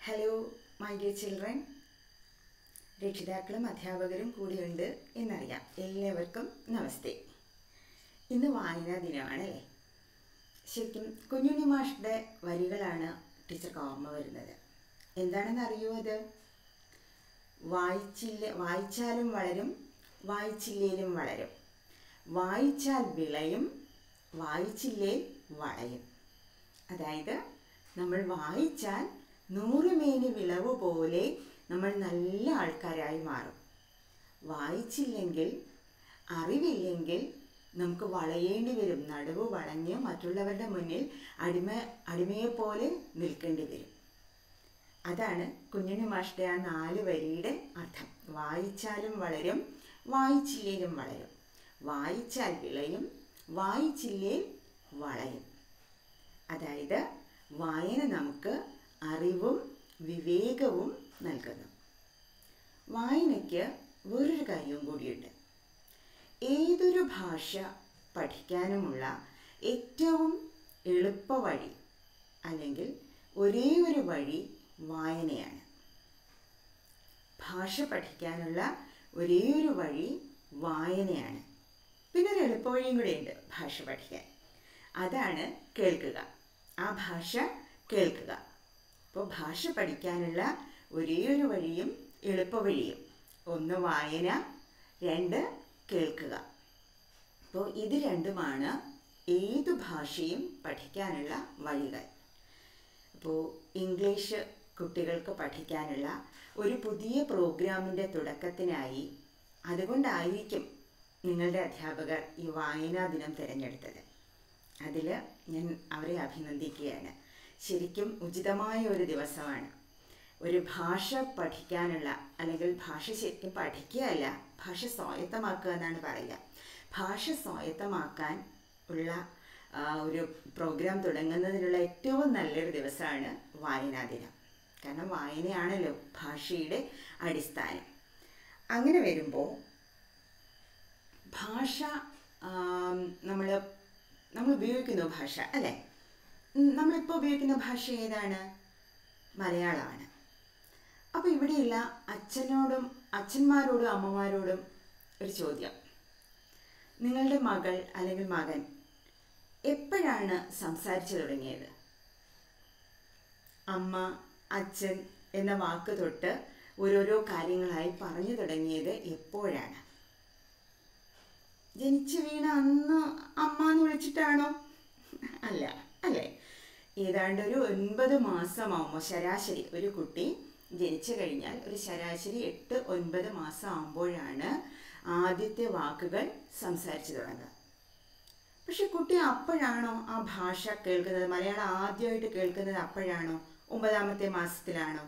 hello my dear children രക്ഷിതാക്കളും അധ്യാപകരും കൂടിയുണ്ട് എന്നറിയാം എല്ലാവർക്കും നമസ്തേ ഇന്ന് വായനാ ദിനമാണല്ലേ ശരിക്കും കുഞ്ഞുണ്ണി മാഷിൻ്റെ വരികളാണ് ടീച്ചർക്ക് ഓർമ്മ വരുന്നത് എന്താണെന്ന് അറിയുമോ അത് വായിച്ചില്ല വായിച്ചാലും വളരും വായിച്ചില്ലേലും വളരും വായിച്ചാൽ വിളയും വായിച്ചില്ലേ വളയും അതായത് നമ്മൾ വായിച്ചാൽ നൂറുമേനി വിളവ് പോലെ നമ്മൾ നല്ല ആൾക്കാരായി മാറും വായിച്ചില്ലെങ്കിൽ അറിവില്ലെങ്കിൽ നമുക്ക് വളയേണ്ടി വരും നടുവ് വളഞ്ഞ് മറ്റുള്ളവരുടെ മുന്നിൽ അടിമ അടിമയെപ്പോലെ നിൽക്കേണ്ടി വരും അതാണ് കുഞ്ഞുണ്ണി മാഷിൻ്റെ ആ നാല് വരിയുടെ അർത്ഥം വായിച്ചാലും വളരും വായിച്ചില്ലേലും വളരും വായിച്ചാൽ വിളയും വായിച്ചില്ലേ വളയും അതായത് വായന നമുക്ക് അറിവും വിവേകവും നൽകുന്നു വായനയ്ക്ക് വേറൊരു കാര്യവും കൂടിയുണ്ട് ഏതൊരു ഭാഷ പഠിക്കാനുമുള്ള ഏറ്റവും എളുപ്പ വഴി അല്ലെങ്കിൽ ഒരേ ഒരു വഴി വായനയാണ് ഭാഷ പഠിക്കാനുള്ള ഒരേ ഒരു വഴി വായനയാണ് പിന്നെ ഒരു എളുപ്പവഴിയും കൂടെയുണ്ട് ഭാഷ പഠിക്കാൻ അതാണ് കേൾക്കുക ആ ഭാഷ കേൾക്കുക അപ്പോൾ ഭാഷ പഠിക്കാനുള്ള ഒരേ ഒരു വഴിയും എളുപ്പവഴിയും ഒന്ന് വായന രണ്ട് കേൾക്കുക അപ്പോൾ ഇത് രണ്ടുമാണ് ഏതു ഭാഷയും പഠിക്കാനുള്ള വഴികൾ അപ്പോൾ ഇംഗ്ലീഷ് കുട്ടികൾക്ക് പഠിക്കാനുള്ള ഒരു പുതിയ പ്രോഗ്രാമിൻ്റെ തുടക്കത്തിനായി അതുകൊണ്ടായിരിക്കും നിങ്ങളുടെ അധ്യാപകർ ഈ വായനാ ദിനം തിരഞ്ഞെടുത്തത് അതിൽ ഞാൻ അവരെ അഭിനന്ദിക്കുകയാണ് ശരിക്കും ഉചിതമായ ഒരു ദിവസമാണ് ഒരു ഭാഷ പഠിക്കാനുള്ള അല്ലെങ്കിൽ ഭാഷ ശരിക്കും പഠിക്കുകയല്ല ഭാഷ സ്വായത്തമാക്കുക എന്നാണ് പറയുക ഭാഷ സ്വായത്തമാക്കാൻ ഉള്ള ഒരു പ്രോഗ്രാം തുടങ്ങുന്നതിനുള്ള ഏറ്റവും നല്ലൊരു ദിവസമാണ് വായനാ ദിനം കാരണം വായനയാണല്ലോ ഭാഷയുടെ അടിസ്ഥാനം അങ്ങനെ വരുമ്പോൾ ഭാഷ നമ്മൾ നമ്മൾ ഉപയോഗിക്കുന്ന ഭാഷ അല്ലേ നമ്മളിപ്പോൾ ഉപയോഗിക്കുന്ന ഭാഷ ഏതാണ് മലയാളമാണ് അപ്പോൾ ഇവിടെയുള്ള അച്ഛനോടും അച്ഛന്മാരോടും അമ്മമാരോടും ഒരു ചോദ്യം നിങ്ങളുടെ മകൾ അല്ലെങ്കിൽ മകൻ എപ്പോഴാണ് സംസാരിച്ചു തുടങ്ങിയത് അമ്മ അച്ഛൻ എന്ന വാക്ക് തൊട്ട് ഓരോരോ കാര്യങ്ങളായി പറഞ്ഞു തുടങ്ങിയത് എപ്പോഴാണ് ജനിച്ചു വീണ അന്ന് അമ്മ എന്ന് വിളിച്ചിട്ടാണോ അല്ല അല്ലേ ഏതാണ്ട് ഒരു ഒൻപത് മാസമാകുമ്പോൾ ശരാശരി ഒരു കുട്ടി ജനിച്ചു കഴിഞ്ഞാൽ ഒരു ശരാശരി എട്ട് ഒൻപത് മാസം ആകുമ്പോഴാണ് ആദ്യത്തെ വാക്കുകൾ സംസാരിച്ചു തുടങ്ങുക പക്ഷെ കുട്ടി അപ്പോഴാണോ ആ ഭാഷ കേൾക്കുന്നത് മലയാളം ആദ്യമായിട്ട് കേൾക്കുന്നത് അപ്പോഴാണോ ഒമ്പതാമത്തെ മാസത്തിലാണോ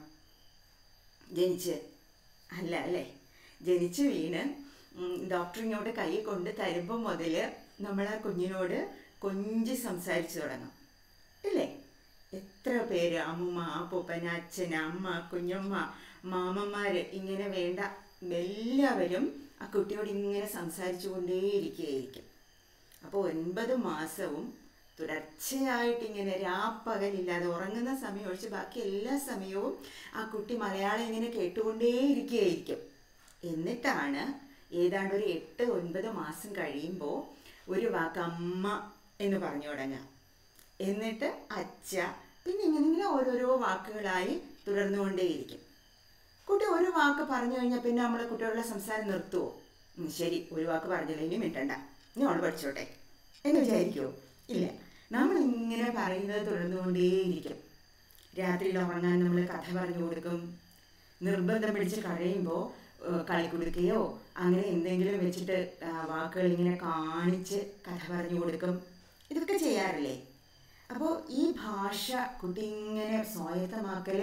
ജനിച്ച് അല്ല അല്ലേ ജനിച്ചു വീണ് ഡോക്ടർ ഇങ്ങോട്ട് കൈ കൊണ്ട് തരുമ്പോൾ മുതൽ നമ്മൾ ആ കുഞ്ഞിനോട് കൊഞ്ചി സംസാരിച്ചു തുടങ്ങും ഇല്ലേ എത്ര പേര് അമ്മ അപ്പൂപ്പൻ അച്ഛൻ അമ്മ കുഞ്ഞമ്മ മാമന്മാർ ഇങ്ങനെ വേണ്ട എല്ലാവരും ആ കുട്ടിയോട് ഇങ്ങനെ സംസാരിച്ചു കൊണ്ടേയിരിക്കുകയായിരിക്കും അപ്പോൾ ഒൻപത് മാസവും തുടർച്ചയായിട്ട് ഇങ്ങനെ രാപ്പകലില്ലാതെ ഉറങ്ങുന്ന സമയം ഒഴിച്ച് ബാക്കി എല്ലാ സമയവും ആ കുട്ടി മലയാളം ഇങ്ങനെ കേട്ടുകൊണ്ടേയിരിക്കുകയായിരിക്കും എന്നിട്ടാണ് ഏതാണ്ട് ഒരു എട്ട് ഒൻപത് മാസം കഴിയുമ്പോൾ ഒരു വാക്ക് അമ്മ എന്ന് പറഞ്ഞു തുടങ്ങുക എന്നിട്ട് അച്ഛ പിന്നെ ഇങ്ങനെ ഇങ്ങനെ ഓരോരോ വാക്കുകളായി തുടർന്നുകൊണ്ടേയിരിക്കും കുട്ടി ഒരു വാക്ക് പറഞ്ഞു കഴിഞ്ഞാൽ പിന്നെ നമ്മളെ കുട്ടികളുടെ സംസാരം നിർത്തുമോ ശരി ഒരു വാക്ക് പറഞ്ഞില്ല ഇനി മിണ്ടണ്ട ഇനി അവൾ പഠിച്ചോട്ടെ എന്ന് വിചാരിക്കുമോ ഇല്ല നമ്മൾ ഇങ്ങനെ പറയുന്നത് തുടർന്നുകൊണ്ടേയിരിക്കും രാത്രിയിൽ ഉറങ്ങാൻ നമ്മൾ കഥ പറഞ്ഞു കൊടുക്കും നിർബന്ധം പിടിച്ച് കഴിയുമ്പോൾ കളിക്കൊടുക്കുകയോ അങ്ങനെ എന്തെങ്കിലും വെച്ചിട്ട് വാക്കുകൾ ഇങ്ങനെ കാണിച്ച് കഥ പറഞ്ഞു കൊടുക്കും ഇതൊക്കെ ചെയ്യാറില്ലേ അപ്പോൾ ഈ ഭാഷ കുട്ടി ഇങ്ങനെ സ്വായത്തമാക്കൽ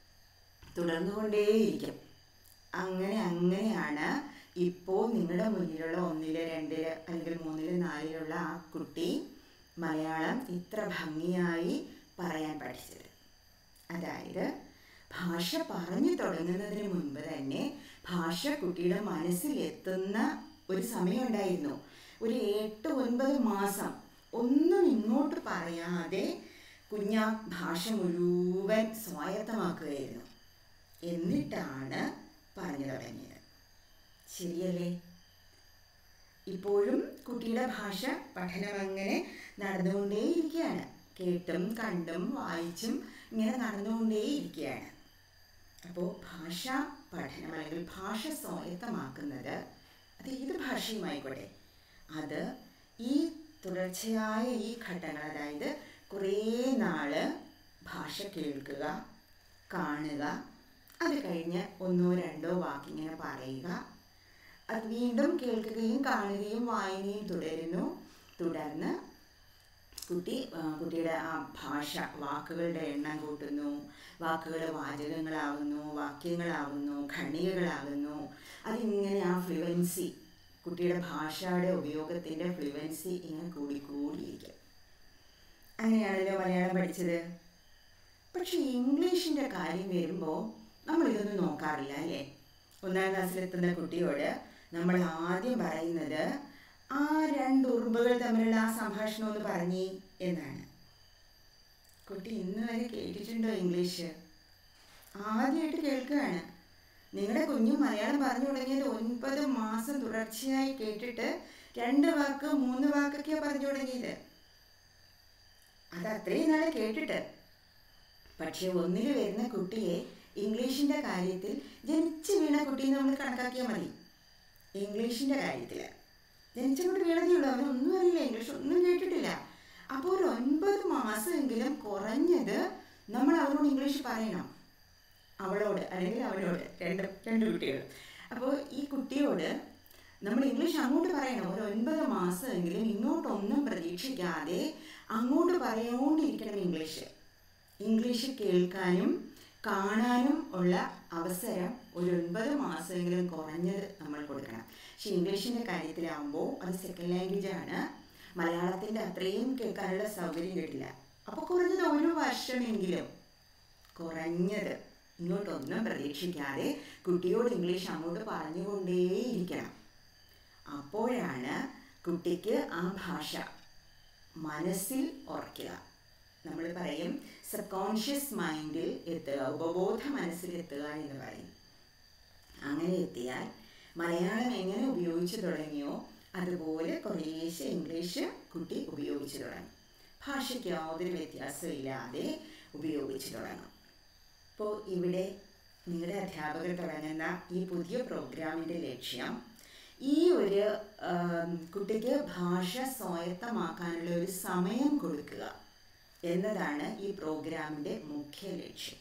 തുടർന്നുകൊണ്ടേയിരിക്കും അങ്ങനെ അങ്ങനെയാണ് ഇപ്പോൾ നിങ്ങളുടെ മുന്നിലുള്ള ഒന്നില് രണ്ടില് അല്ലെങ്കിൽ മൂന്നില് നാലിലുള്ള ആ കുട്ടി മലയാളം ഇത്ര ഭംഗിയായി പറയാൻ പഠിച്ചത് അതായത് ഭാഷ പറഞ്ഞു തുടങ്ങുന്നതിന് മുൻപ് തന്നെ ഭാഷ കുട്ടിയുടെ മനസ്സിൽ എത്തുന്ന ഒരു സമയം ഉണ്ടായിരുന്നു ഒരു എട്ട് ഒൻപത് മാസം ഒന്നും ഇങ്ങോട്ട് പറയാതെ കുഞ്ഞ ഭാഷ മുഴുവൻ സ്വായത്തമാക്കുകയായിരുന്നു എന്നിട്ടാണ് പറഞ്ഞു തുടങ്ങിയത് ശരിയല്ലേ ഇപ്പോഴും കുട്ടിയുടെ ഭാഷ പഠനം അങ്ങനെ നടന്നുകൊണ്ടേയിരിക്കുകയാണ് കേട്ടും കണ്ടും വായിച്ചും ഇങ്ങനെ നടന്നുകൊണ്ടേയിരിക്കുകയാണ് അപ്പോൾ ഭാഷാ പഠനം അല്ലെങ്കിൽ ഭാഷ സ്വായത്തമാക്കുന്നത് അത് ഏത് ഭാഷയുമായിക്കോട്ടെ അത് ഈ തുടർച്ചയായ ഈ ഘട്ടങ്ങൾ അതായത് കുറേ നാള് ഭാഷ കേൾക്കുക കാണുക അത് കഴിഞ്ഞ് ഒന്നോ രണ്ടോ വാക്കിങ്ങനെ പറയുക അത് വീണ്ടും കേൾക്കുകയും കാണുകയും വായനയും തുടരുന്നു തുടർന്ന് കുട്ടി ആ, കുട്ടിയുടെ ആ ഭാഷ വാക്കുകളുടെ എണ്ണം കൂട്ടുന്നു വാക്കുകൾ വാചകങ്ങളാകുന്നു വാക്യങ്ങളാകുന്നു ഖണ്ഡികകളാകുന്നു അതിങ്ങനെ ആ ഫ്ലുവൻസി കുട്ടിയുടെ ഭാഷയുടെ ഉപയോഗത്തിൻ്റെ ഫ്ലുവൻസി ഇങ്ങനെ കൂടിക്കൂടിയിരിക്കും അങ്ങനെയാണല്ലോ മലയാളം പഠിച്ചത് പക്ഷെ ഇംഗ്ലീഷിൻ്റെ കാര്യം വരുമ്പോൾ നമ്മൾ ഇതൊന്നും നോക്കാറില്ല അല്ലേ ഒന്നാം ക്ലാസ്സിലെത്തുന്ന കുട്ടിയോട് നമ്മൾ ആദ്യം പറയുന്നത് ആ രണ്ട് ഉറുമ്പുകൾ തമ്മിലുള്ള ആ സംഭാഷണം ഒന്ന് പറഞ്ഞേ എന്നാണ് കുട്ടി ഇന്ന് വരെ കേട്ടിട്ടുണ്ടോ ഇംഗ്ലീഷ് ആദ്യമായിട്ട് കേൾക്കുകയാണ് നിങ്ങളുടെ കുഞ്ഞു മലയാളം പറഞ്ഞു തുടങ്ങിയത് ഒൻപത് മാസം തുടർച്ചയായി കേട്ടിട്ട് രണ്ട് വാക്ക് മൂന്ന് വാക്കൊക്കെയാണ് പറഞ്ഞു തുടങ്ങിയത് അത് അത്രയും നാളെ കേട്ടിട്ട് പക്ഷെ ഒന്നിൽ വരുന്ന കുട്ടിയെ ഇംഗ്ലീഷിൻ്റെ കാര്യത്തിൽ ജനിച്ച് വീണ കുട്ടിയെ നമ്മൾ കണക്കാക്കിയാൽ മതി ഇംഗ്ലീഷിൻ്റെ കാര്യത്തിൽ ജനിച്ചങ്ങോട്ട് വീണതേ ഉള്ളൂ അവനൊന്നും അറിയില്ല ഇംഗ്ലീഷ് ഒന്നും കേട്ടിട്ടില്ല അപ്പോൾ ഒരു ഒൻപത് മാസമെങ്കിലും കുറഞ്ഞത് നമ്മൾ അവരോട് ഇംഗ്ലീഷ് പറയണം അവളോട് അല്ലെങ്കിൽ അവനോട് രണ്ട് രണ്ട് കുട്ടികൾ അപ്പോൾ ഈ കുട്ടിയോട് നമ്മൾ ഇംഗ്ലീഷ് അങ്ങോട്ട് പറയണം ഒരു ഒൻപത് മാസമെങ്കിലും ഇങ്ങോട്ടൊന്നും പ്രതീക്ഷിക്കാതെ അങ്ങോട്ട് പറഞ്ഞുകൊണ്ടിരിക്കണം ഇംഗ്ലീഷ് ഇംഗ്ലീഷ് കേൾക്കാനും കാണാനും ഉള്ള അവസരം ഒരു ഒൻപത് മാസമെങ്കിലും കുറഞ്ഞത് നമ്മൾ കൊടുക്കണം പക്ഷെ ഇംഗ്ലീഷിൻ്റെ കാര്യത്തിലാവുമ്പോൾ അത് സെക്കൻഡ് ലാംഗ്വേജ് ആണ് മലയാളത്തിൻ്റെ അത്രയും കേൾക്കാനുള്ള സൗകര്യം കിട്ടില്ല അപ്പോൾ കുറഞ്ഞത് ഒരു വർഷമെങ്കിലും കുറഞ്ഞത് ഇങ്ങോട്ടൊന്നും പ്രതീക്ഷിക്കാതെ കുട്ടിയോട് ഇംഗ്ലീഷ് അങ്ങോട്ട് പറഞ്ഞുകൊണ്ടേയിരിക്കണം അപ്പോഴാണ് കുട്ടിക്ക് ആ ഭാഷ മനസ്സിൽ ഓർക്കുക നമ്മൾ പറയും സബ് കോൺഷ്യസ് മൈൻഡിൽ എത്തുക ഉപബോധ മനസ്സിൽ എത്തുക എന്ന് പറയും അങ്ങനെ എത്തിയാൽ മലയാളം എങ്ങനെ ഉപയോഗിച്ചു തുടങ്ങിയോ അതുപോലെ കുറേശ്ശെ ഇംഗ്ലീഷ് കുട്ടി ഉപയോഗിച്ചു തുടങ്ങും ഭാഷയ്ക്ക് യാതൊരു വ്യത്യാസമില്ലാതെ ഉപയോഗിച്ചു തുടങ്ങും ഇപ്പോൾ ഇവിടെ നിങ്ങളുടെ അധ്യാപകർ തുടങ്ങുന്ന ഈ പുതിയ പ്രോഗ്രാമിൻ്റെ ലക്ഷ്യം ഈ ഒരു ആം, കുട്ടിക്ക് ഭാഷ സ്വായത്തമാക്കാനുള്ള ഒരു സമയം കൊടുക്കുക എന്നതാണ് ഈ പ്രോഗ്രാമിൻ്റെ മുഖ്യ ലക്ഷ്യം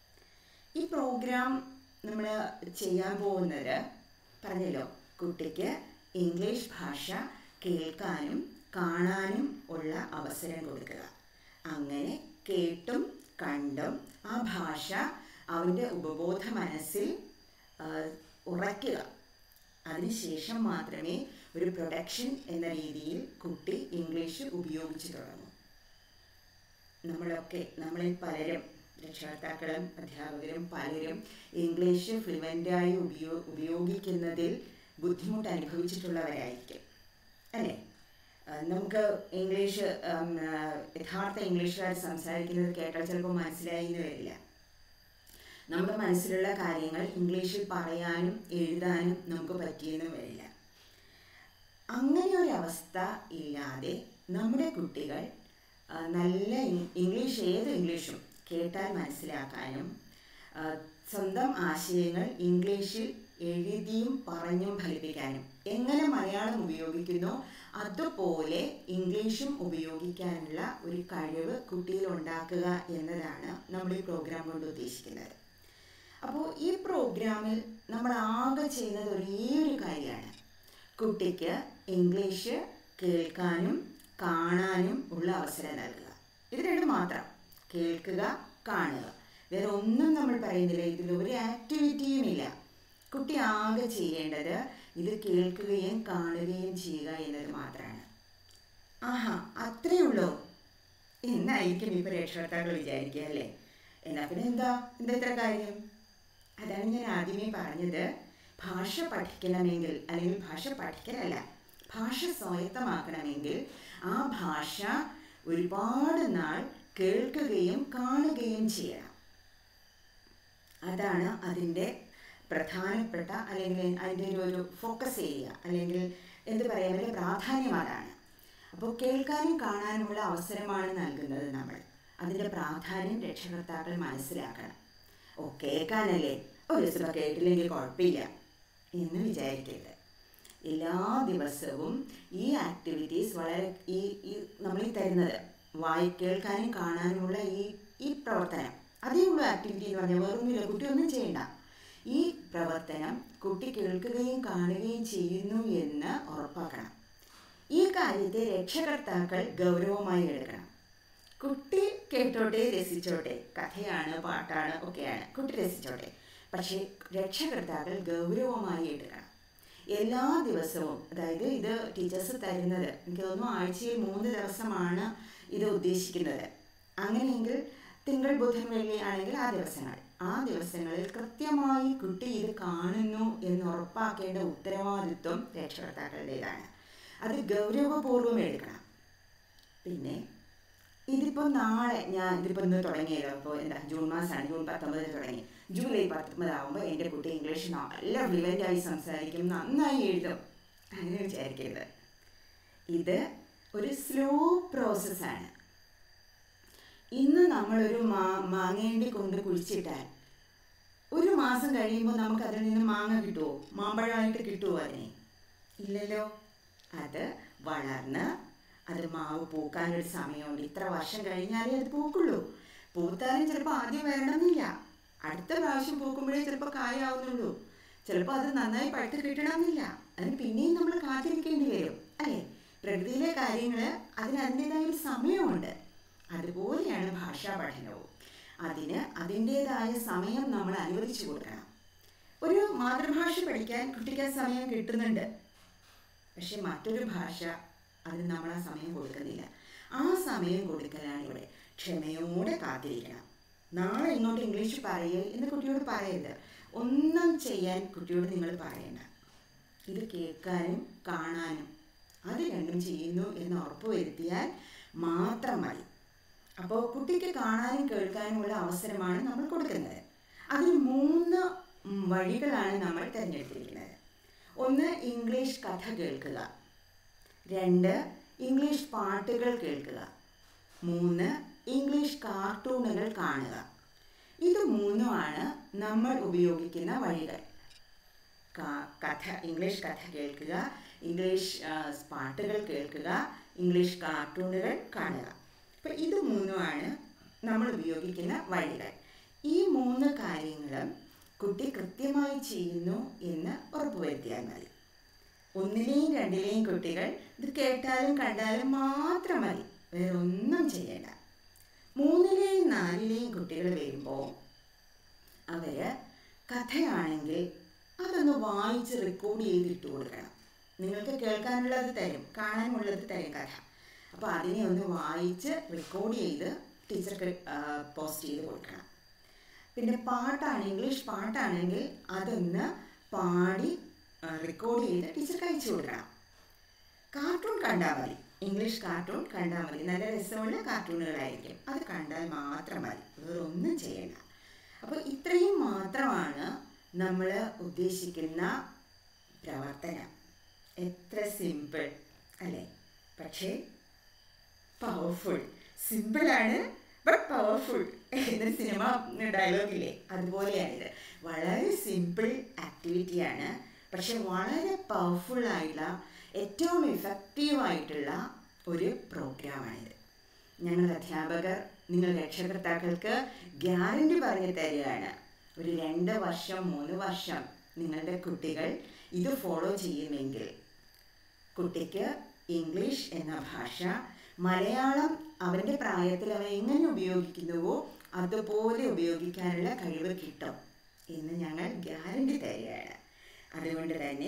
ഈ പ്രോഗ്രാം നമ്മൾ ചെയ്യാൻ പോകുന്നത് പറഞ്ഞല്ലോ കുട്ടിക്ക് ഇംഗ്ലീഷ് ഭാഷ കേൾക്കാനും കാണാനും ഉള്ള അവസരം കൊടുക്കുക അങ്ങനെ കേട്ടും കണ്ടും ആ ഭാഷ അവൻ്റെ ഉപബോധ മനസ്സിൽ ആ, ഉറയ്ക്കുക അതിനുശേഷം മാത്രമേ ഒരു പ്രൊഡക്ഷൻ എന്ന രീതിയിൽ കുട്ടി ഇംഗ്ലീഷ് ഉപയോഗിച്ച് തുടങ്ങൂ നമ്മളൊക്കെ നമ്മളിൽ പലരും രക്ഷകർത്താക്കളും അധ്യാപകരും പലരും ഇംഗ്ലീഷ് ഫ്ലുവൻ്റായി ഉപയോ ഉപയോഗിക്കുന്നതിൽ ബുദ്ധിമുട്ട് അനുഭവിച്ചിട്ടുള്ളവരായിരിക്കും അല്ലേ ആ, നമുക്ക് ഇംഗ്ലീഷ് ഉം, ആ, യഥാർത്ഥ ഇംഗ്ലീഷുകാർ സംസാരിക്കുന്നത് കേട്ടാൽ ചിലപ്പോൾ മനസ്സിലായി എന്ന് വരില്ല നമ്മുടെ മനസ്സിലുള്ള കാര്യങ്ങൾ ഇംഗ്ലീഷിൽ പറയാനും എഴുതാനും നമുക്ക് പറ്റിയെന്നും വരില്ല അങ്ങനെ ഒരു അവസ്ഥ ഇല്ലാതെ നമ്മുടെ കുട്ടികൾ ആ, നല്ല ഇ- ഇംഗ്ലീഷ് ഏത് ഇംഗ്ലീഷും കേട്ടാൽ മനസ്സിലാക്കാനും ആ, സ്വന്തം ആശയങ്ങൾ ഇംഗ്ലീഷിൽ എഴുതിയും പറഞ്ഞും ഫലിപ്പിക്കാനും എങ്ങനെ മലയാളം ഉപയോഗിക്കുന്നോ അതുപോലെ ഇംഗ്ലീഷും ഉപയോഗിക്കാനുള്ള ഒരു കഴിവ് കുട്ടിയിൽ ഉണ്ടാക്കുക എന്നതാണ് നമ്മൾ ഈ പ്രോഗ്രാം കൊണ്ട് ഉദ്ദേശിക്കുന്നത് അപ്പോൾ ഈ പ്രോഗ്രാമിൽ നമ്മൾ ആകെ ചെയ്യുന്നത് ഒരേ ഒരു കാര്യമാണ് കുട്ടിക്ക് ഇംഗ്ലീഷ് കേൾക്കാനും കാണാനും ഉള്ള അവസരം നൽകുക ഇത് രണ്ടും മാത്രം കേൾക്കുക കാണുക വേറെ ഒന്നും നമ്മൾ പറയുന്നില്ല ഇതിൽ ഒരു ആക്ടിവിറ്റിയും ഇല്ല കുട്ടി ആകെ ചെയ്യേണ്ടത് ഇത് കേൾക്കുകയും കാണുകയും ചെയ്യുക എന്നത് മാത്രമാണ് ആഹാ അത്രയേ ഉള്ളൂ എന്നായിരിക്കും ഇപ്പോൾ രക്ഷകർത്താക്കൾ വിചാരിക്കുക അല്ലേ എന്നാൽ പിന്നെ എന്താ എന്താ ഇത്ര കാര്യം അതാണ് ഞാൻ ആദ്യമേ പറഞ്ഞത് ഭാഷ പഠിക്കണമെങ്കിൽ അല്ലെങ്കിൽ ഭാഷ പഠിക്കലല്ല ഭാഷ സ്വായത്തമാക്കണമെങ്കിൽ ആ ഭാഷ ഒരുപാട് നാൾ കേൾക്കുകയും കാണുകയും ചെയ്യണം അതാണ് അതിൻ്റെ പ്രധാനപ്പെട്ട അല്ലെങ്കിൽ അതിൻ്റെ ഒരു ഒരു ഫോക്കസ് ഏരിയ അല്ലെങ്കിൽ എന്ത് പറയാം അതിൻ്റെ പ്രാധാന്യം അതാണ് അപ്പോൾ കേൾക്കാനും കാണാനുമുള്ള അവസരമാണ് നൽകുന്നത് നമ്മൾ അതിൻ്റെ പ്രാധാന്യം രക്ഷകർത്താക്കൾ മനസ്സിലാക്കണം ഓ കേൾക്കാനല്ലേ ഒരു ദിവസം കേട്ടില്ലെങ്കിൽ കുഴപ്പമില്ല എന്ന് വിചാരിക്കരുത് എല്ലാ ദിവസവും ഈ ആക്ടിവിറ്റീസ് വളരെ ഈ ഈ നമ്മൾ ഈ തരുന്നത് വായി കേൾക്കാനും കാണാനുമുള്ള ഈ ഈ പ്രവർത്തനം അതേ ഉള്ളൂ ആക്ടിവിറ്റി എന്ന് പറഞ്ഞാൽ വേറൊന്നുമില്ല കുട്ടി ഒന്നും ചെയ്യണ്ട ഈ പ്രവർത്തനം കുട്ടി കേൾക്കുകയും കാണുകയും ചെയ്യുന്നു എന്ന് ഉറപ്പാക്കണം ഈ കാര്യത്തെ രക്ഷകർത്താക്കൾ ഗൗരവമായി എടുക്കണം കുട്ടി കേട്ടോട്ടെ രസിച്ചോട്ടെ കഥയാണ് പാട്ടാണ് ഒക്കെയാണ് കുട്ടി രസിച്ചോട്ടെ പക്ഷേ രക്ഷകർത്താക്കൾ ഗൗരവമായി എടുക്കണം എല്ലാ ദിവസവും അതായത് ഇത് ടീച്ചേഴ്സ് തരുന്നത് എനിക്ക് തോന്നുന്നു ആഴ്ചയിൽ മൂന്ന് ദിവസമാണ് ഇത് ഉദ്ദേശിക്കുന്നത് അങ്ങനെയെങ്കിൽ തിങ്കൾ ബുധൻ വെള്ളി ആണെങ്കിൽ ആ ദിവസങ്ങൾ ആ ദിവസങ്ങളിൽ കൃത്യമായി കുട്ടി ഇത് കാണുന്നു എന്ന് ഉറപ്പാക്കേണ്ട ഉത്തരവാദിത്വം രക്ഷകർത്താക്കളുടേതാണ് അത് ഗൗരവപൂർവ്വം എടുക്കണം പിന്നെ ഇതിപ്പോൾ നാളെ ഞാൻ ഇതിപ്പോൾ ഇന്ന് തുടങ്ങിയല്ലോ ഇപ്പോൾ എന്താ ജൂൺ മാസമാണ് ജൂൺ പത്തൊമ്പതിന് തുടങ്ങി ജൂലൈ പത്തൊമ്പതാകുമ്പോൾ എൻ്റെ കുട്ടി ഇംഗ്ലീഷ് നല്ല ഫ്ലുവൻ്റായി സംസാരിക്കും നന്നായി എഴുതും അങ്ങനെ വിചാരിക്കരുത് ഇത് ഒരു സ്ലോ പ്രോസസ്സാണ് ഇന്ന് നമ്മളൊരു മാ മാങ്ങേണ്ടി കൊണ്ട് കുഴിച്ചിട്ടാൽ ഒരു മാസം കഴിയുമ്പോൾ നമുക്ക് അതിൽ നിന്ന് മാങ്ങ കിട്ടുമോ മാമ്പഴമായിട്ട് കിട്ടുമോ അതിനെ ഇല്ലല്ലോ അത് വളർന്ന് അത് മാവ് പൂക്കാനൊരു സമയമുണ്ട് ഇത്ര വർഷം കഴിഞ്ഞാലേ അത് പൂക്കുള്ളൂ പൂത്താലും ചിലപ്പോൾ ആദ്യം വരണമെന്നില്ല അടുത്ത പ്രാവശ്യം പൂക്കുമ്പോഴേ ചിലപ്പോൾ കായാവുന്നുള്ളൂ ചിലപ്പോൾ അത് നന്നായി പഴുത്ത് കിട്ടണമെന്നില്ല അതിന് പിന്നെയും നമ്മൾ കാത്തിരിക്കേണ്ടി വരും അല്ലേ പ്രകൃതിയിലെ കാര്യങ്ങൾ അതിന് അതിൻ്റെതായ ഒരു സമയമുണ്ട് അതുപോലെയാണ് ഭാഷാ പഠനവും അതിന് അതിൻ്റെതായ സമയം നമ്മൾ അനുവദിച്ചു കൊടുക്കണം ഒരു മാതൃഭാഷ പഠിക്കാൻ കുട്ടിക്ക് സമയം കിട്ടുന്നുണ്ട് പക്ഷെ മറ്റൊരു ഭാഷ അതിന് നമ്മൾ ആ സമയം കൊടുക്കുന്നില്ല ആ സമയം കൊടുക്കലാണ് ഇവിടെ ക്ഷമയോടെ കാത്തിരിക്കണം നാളെ ഇങ്ങോട്ട് ഇംഗ്ലീഷ് പറയേ എന്ന് കുട്ടിയോട് പറയരുത് ഒന്നും ചെയ്യാൻ കുട്ടിയോട് നിങ്ങൾ പറയണ്ട ഇത് കേൾക്കാനും കാണാനും അത് രണ്ടും ചെയ്യുന്നു എന്ന് ഉറപ്പുവരുത്തിയാൽ മാത്രം മതി അപ്പോൾ കുട്ടിക്ക് കാണാനും കേൾക്കാനുമുള്ള അവസരമാണ് നമ്മൾ കൊടുക്കുന്നത് അതിൽ മൂന്ന് വഴികളാണ് നമ്മൾ തിരഞ്ഞെടുത്തിരിക്കുന്നത് ഒന്ന് ഇംഗ്ലീഷ് കഥ കേൾക്കുക രണ്ട് ഇംഗ്ലീഷ് പാട്ടുകൾ കേൾക്കുക മൂന്ന് ഇംഗ്ലീഷ് കാർട്ടൂണുകൾ കാണുക ഇത് മൂന്നുമാണ് നമ്മൾ ഉപയോഗിക്കുന്ന വഴികൾ കഥ ഇംഗ്ലീഷ് കഥ കേൾക്കുക ഇംഗ്ലീഷ് പാട്ടുകൾ കേൾക്കുക ഇംഗ്ലീഷ് കാർട്ടൂണുകൾ കാണുക അപ്പം ഇത് മൂന്നുമാണ് നമ്മൾ ഉപയോഗിക്കുന്ന വഴികൾ ഈ മൂന്ന് കാര്യങ്ങളും കുട്ടി കൃത്യമായി ചെയ്യുന്നു എന്ന് ഉറപ്പുവരുത്തിയാൽ മതി ഒന്നിലെയും രണ്ടിലെയും കുട്ടികൾ ഇത് കേട്ടാലും കണ്ടാലും മാത്രം മതി വേറെ ഒന്നും ചെയ്യണ്ട മൂന്നിലെയും നാലിലെയും കുട്ടികൾ വരുമ്പോൾ അവർ കഥയാണെങ്കിൽ അതൊന്ന് വായിച്ച് റെക്കോർഡ് ചെയ്തിട്ട് കൊടുക്കണം നിങ്ങൾക്ക് കേൾക്കാനുള്ളത് തരും കാണാനുള്ളത് തരും കഥ അപ്പോൾ അതിനെ ഒന്ന് വായിച്ച് റെക്കോർഡ് ചെയ്ത് ടീച്ചർക്ക് പോസ്റ്റ് ചെയ്ത് കൊടുക്കണം പിന്നെ പാട്ടാണ് ഇംഗ്ലീഷ് പാട്ടാണെങ്കിൽ അതൊന്ന് പാടി റെക്കോർഡ് ചെയ്ത് ടീച്ചർക്ക് അയച്ചു കൊടുക്കണം കാർട്ടൂൺ കണ്ടാൽ മതി ഇംഗ്ലീഷ് കാർട്ടൂൺ കണ്ടാൽ മതി നല്ല രസമുള്ള കാർട്ടൂണുകളായിരിക്കും അത് കണ്ടാൽ മാത്രം മതി വേറൊന്നും ചെയ്യണ്ട അപ്പോൾ ഇത്രയും മാത്രമാണ് നമ്മൾ ഉദ്ദേശിക്കുന്ന പ്രവർത്തനം എത്ര സിമ്പിൾ അല്ലേ പക്ഷേ പവർഫുൾ സിമ്പിളാണ് ബട്ട് പവർഫുൾ എന്ന സിനിമ ഡയലോഗില്ലേ അതുപോലെയാണിത് വളരെ സിമ്പിൾ ആക്ടിവിറ്റിയാണ് പക്ഷെ വളരെ പവർഫുൾ ആയിട്ടുള്ള ഏറ്റവും എഫക്റ്റീവ് ആയിട്ടുള്ള ഒരു പ്രോഗ്രാമാണിത് ഞങ്ങൾ അധ്യാപകർ നിങ്ങൾ രക്ഷകർത്താക്കൾക്ക് ഗ്യാരണ്ടി പറഞ്ഞു തരികയാണ് ഒരു രണ്ട് വർഷം മൂന്ന് വർഷം നിങ്ങളുടെ കുട്ടികൾ ഇത് ഫോളോ ചെയ്യുമെങ്കിൽ കുട്ടിക്ക് ഇംഗ്ലീഷ് എന്ന ഭാഷ മലയാളം അവൻ്റെ പ്രായത്തിൽ അവൻ എങ്ങനെ ഉപയോഗിക്കുന്നുവോ അതുപോലെ ഉപയോഗിക്കാനുള്ള കഴിവ് കിട്ടും എന്ന് ഞങ്ങൾ ഗ്യാരണ്ടി തരികയാണ് അതുകൊണ്ട് തന്നെ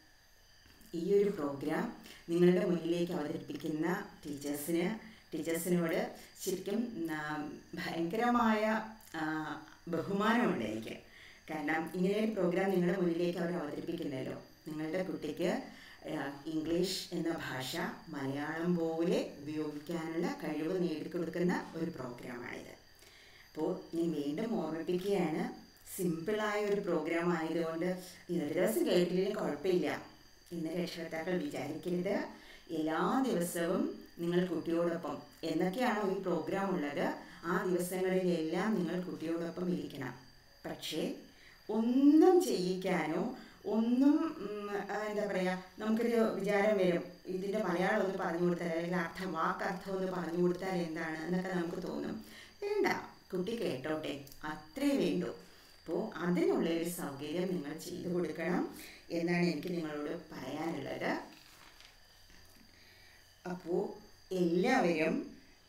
ഈ ഒരു പ്രോഗ്രാം നിങ്ങളുടെ മുന്നിലേക്ക് അവതരിപ്പിക്കുന്ന ടീച്ചേഴ്സിന് ടീച്ചേഴ്സിനോട് ശരിക്കും ഭയങ്കരമായ ബഹുമാനമുണ്ട് എനിക്ക് കാരണം ഇങ്ങനെ ഒരു പ്രോഗ്രാം നിങ്ങളുടെ മുന്നിലേക്ക് അവർ അവതരിപ്പിക്കുന്നല്ലോ നിങ്ങളുടെ കുട്ടിക്ക് ആ, ഇംഗ്ലീഷ് എന്ന ഭാഷ മലയാളം പോലെ ഉപയോഗിക്കാനുള്ള കഴിവ് നേടിക്കൊടുക്കുന്ന ഒരു പ്രോഗ്രാമാണിത് അപ്പോൾ ഞാൻ വീണ്ടും ഓർമ്മിപ്പിക്കുകയാണ് സിമ്പിളായ ഒരു പ്രോഗ്രാം ആയതുകൊണ്ട് ഇന്നൊരു ദിവസം കേട്ടില്ലെങ്കിൽ കുഴപ്പമില്ല ഇന്ന് രക്ഷകർത്താക്കൾ വിചാരിക്കരുത് എല്ലാ ദിവസവും നിങ്ങൾ കുട്ടിയോടൊപ്പം എന്നൊക്കെയാണോ ഈ പ്രോഗ്രാം ഉള്ളത് ആ ദിവസങ്ങളിലെല്ലാം നിങ്ങൾ കുട്ടിയോടൊപ്പം ഇരിക്കണം പക്ഷേ ഒന്നും ചെയ്യിക്കാനോ ഒന്നും ഉം, ആ, എന്താ പറയുക നമുക്കൊരു വിചാരം വരും ഇതിൻ്റെ മലയാളം ഒന്ന് പറഞ്ഞു കൊടുത്താൽ അല്ലെങ്കിൽ അർത്ഥം വാക്കർത്ഥം ഒന്ന് പറഞ്ഞു കൊടുത്താൽ എന്താണ് എന്നൊക്കെ നമുക്ക് തോന്നും വേണ്ട കുട്ടി കേട്ടോട്ടെ അത്രേ വേണ്ടൂ അപ്പോൾ അതിനുള്ള ഒരു സൗകര്യം നിങ്ങൾ ചെയ്തു കൊടുക്കണം എന്നാണ് എനിക്ക് നിങ്ങളോട് പറയാനുള്ളത് അപ്പോൾ എല്ലാവരും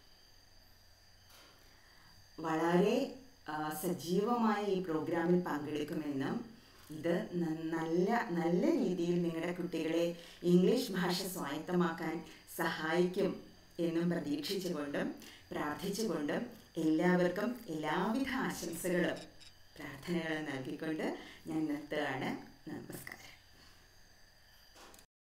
വളരെ ആ, സജീവമായി ഈ പ്രോഗ്രാമിൽ പങ്കെടുക്കുമെന്നും ഇത് ന- നല്ല നല്ല രീതിയിൽ നിങ്ങളുടെ കുട്ടികളെ ഇംഗ്ലീഷ് ഭാഷ സ്വായത്തമാക്കാൻ സഹായിക്കും എന്നും പ്രതീക്ഷിച്ചുകൊണ്ടും പ്രാർത്ഥിച്ചുകൊണ്ടും എല്ലാവർക്കും എല്ലാവിധ ആശംസകളും പ്രാർത്ഥനകളും നൽകിക്കൊണ്ട് ഞാൻ നിർത്തുകയാണ്